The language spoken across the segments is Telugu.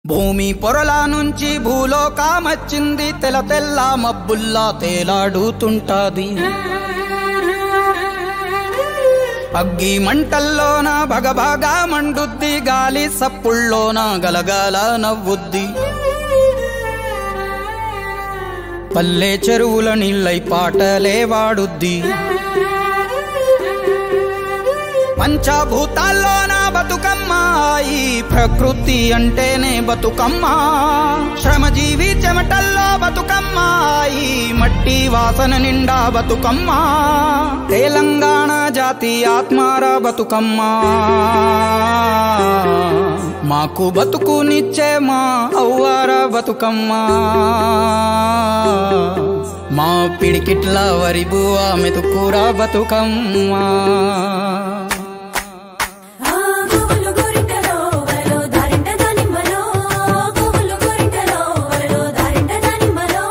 భూమి పొరల నుంచి భూలోకమచ్చింది తెల తెల్ల మబ్బుల్లా తేలాడుతుంటాది అగ్గి మంటల్లోన భగభగా మండుద్ది గాలి సప్పుల్లోన గలగల నవ్వుద్ది పల్లె చెరువుల నీళ్ళై పాటలే వాడుద్ది పంచభూతాల్లోన బతుకమ్మ ఈ ప్రకృతి అంటేనే బతుకమ్మ శ్రమజీవి చెమటల్లో బతుకమ్మ ఈ మట్టి వాసన నిండా బతుకమ్మ తెలంగాణ జాతి ఆత్మార బతుకమ్మ మాకు బతుకునిచ్చే మా అవ్వార బతుకమ్మ మా పిడికిట్ల వరి బువ్వ మెతుకురా బతుకమ్మ ఆ గోవులు గోరింటలో వరలో దారింట దానిమ్మలో గోవులు గోరింటలో వరలో దారింట దానిమ్మలో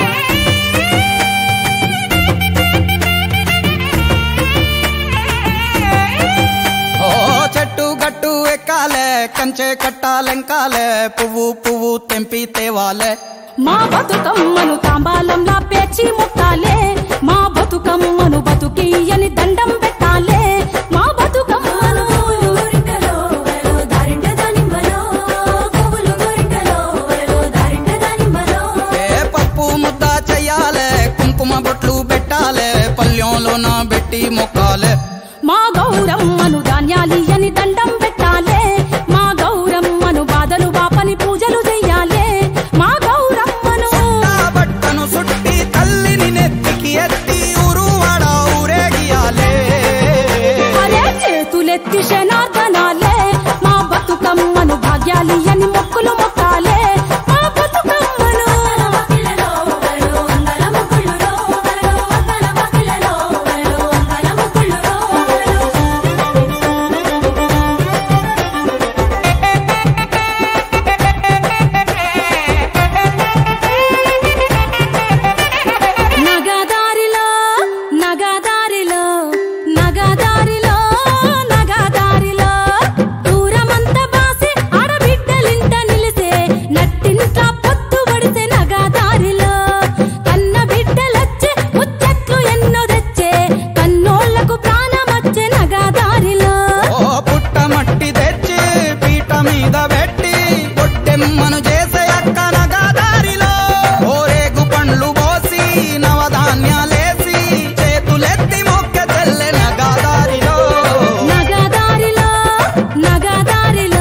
ఓ చెట్టు గట్టు ఎక్కాలే కంచె కట్టాలెంకాలే పువ్వు పువ్వు తెంపి తేవాలే మా బతుకమ్మను తాంబాలంలా పేర్చి ముట్టాలే మా బతుకమ్మను బతుకియని దండం పెట్టాలే మా బతుకమ్మను గోవులు గోరింటలో వరలో దారింట దానిమ్మలో గోవులు గోరింటలో వరలో దారింట దానిమ్మలో ఏ పప్పు ముద్ద చెయ్యాలే కుంకుమ బొట్లు పెట్టాలే పల్లెంలోన పెట్టి మొక్కాలే మా గౌరమ్మను ధాన్యాలియని దండం పెట్టాలే మా గౌరమ్మను బాధలు బాపని పూజలు చెయ్యాలే మా గౌరమ్మను నా బట్టను సుట్టి తల్లిని నెత్తికి ఎత్తి ఊరువాడ ఊరేగియాలే అరే చేతులెత్తి శనార్దనాలే మా బతుకమ్మను భాగ్యాలియని మొక్కులు మొక్కాలే మా బతుకమ్మను అక్కల వాకిలలో వరలో అంగల ముగ్గులులో వరలో అక్కల వాకిలలో వరలో అంగల ముగ్గులులో నగదారిలో నగదారిలో నగదారిలో నగదారిలో దూరమంత బాసి ఆడబిడ్డలింట నిలిసే నట్టింట్ల పొత్తు పడిసే నగదారిలో కన్న బిడ్డలొచ్చే ముచ్చట్లు ఎన్నో తెచ్చే కన్నోళ్లకు ప్రాణమచ్చే నగదారిలో ఓ పుట్ట మట్టి తెచ్చి పీట మీద పెట్టి పొట్టెమ్మను చేసే అక్క నగదారిలో ఓరేగు పండ్లు పోసి నవధాన్యాలేసి చేతులెత్తి మొక్క తెల్లె నగదారిలో నగదారిలో నగదారిలో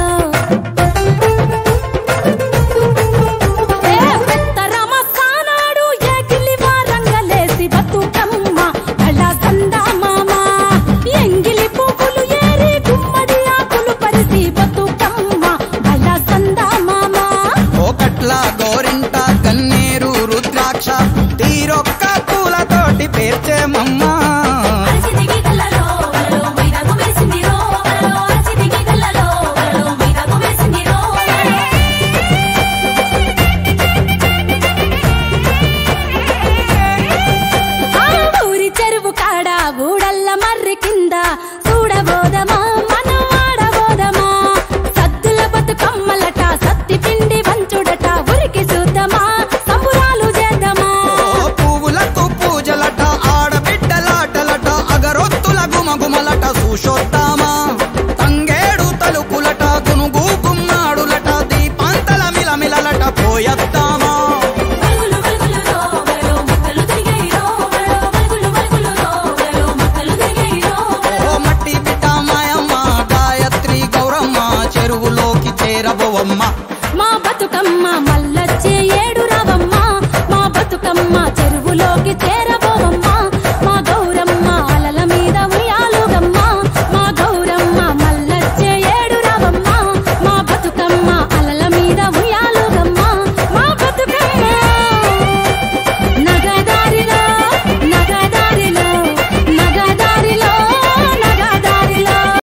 ఏ పెత్తరమ సానాడు ఎగిలి వారంగలేసి బతుకమ్మ అళ్ళ సందా మామ ఎంగిలి పువ్వులు ఏరి గుమ్మడి ఆకులు పరిసి బతుకమ్మ అళ్ళ సందా మామ ఓ కట్ల గోరింట కన్నీరు రుద్రాక్ష తీరొక్క పూలతోటి పేర్చే మమ్మ అరసిదిగి గల్లలో వరలో మైదాకు వేసిందిరో వరలో అరసిదిగి గల్లలో వరలో మైదాకు వేసిందిరో ఆ ఊరి చెరువు కాడ ఊడల్ల మర్రి కింద చూడబోదమా మనం ఆడబోదమా సద్దుల బతుకమ్మలట సత్తి పిండి వంచుడట ఉరికి చూద్దామా సంబురాలు చేద్దామా ఓ పువ్వులకు పూజలట ఆడబిడ్డలాటలట అగరొత్తుల గుమగుమలట చూసొద్దామా తంగేడు తలుపులట గునుగు గుమ్మాడులట దీపాంతల మిలమిలలట పోయొద్దామా వలుగులు వలుగులురో వరలో మొక్కలు తిరిగేయిరో వరలో వలుగులు వలుగులురో వరలో మొక్కలు తిరిగేయిరో ఓ మట్టి బిడ్డ మాయమ్మ గాయత్రి గౌరమ్మ చెరువులోకి చేరబోవమ్మ మా బతుకమ్మ మల్లచ్చే ఏడు రావమ్మ మా బతుకమ్మ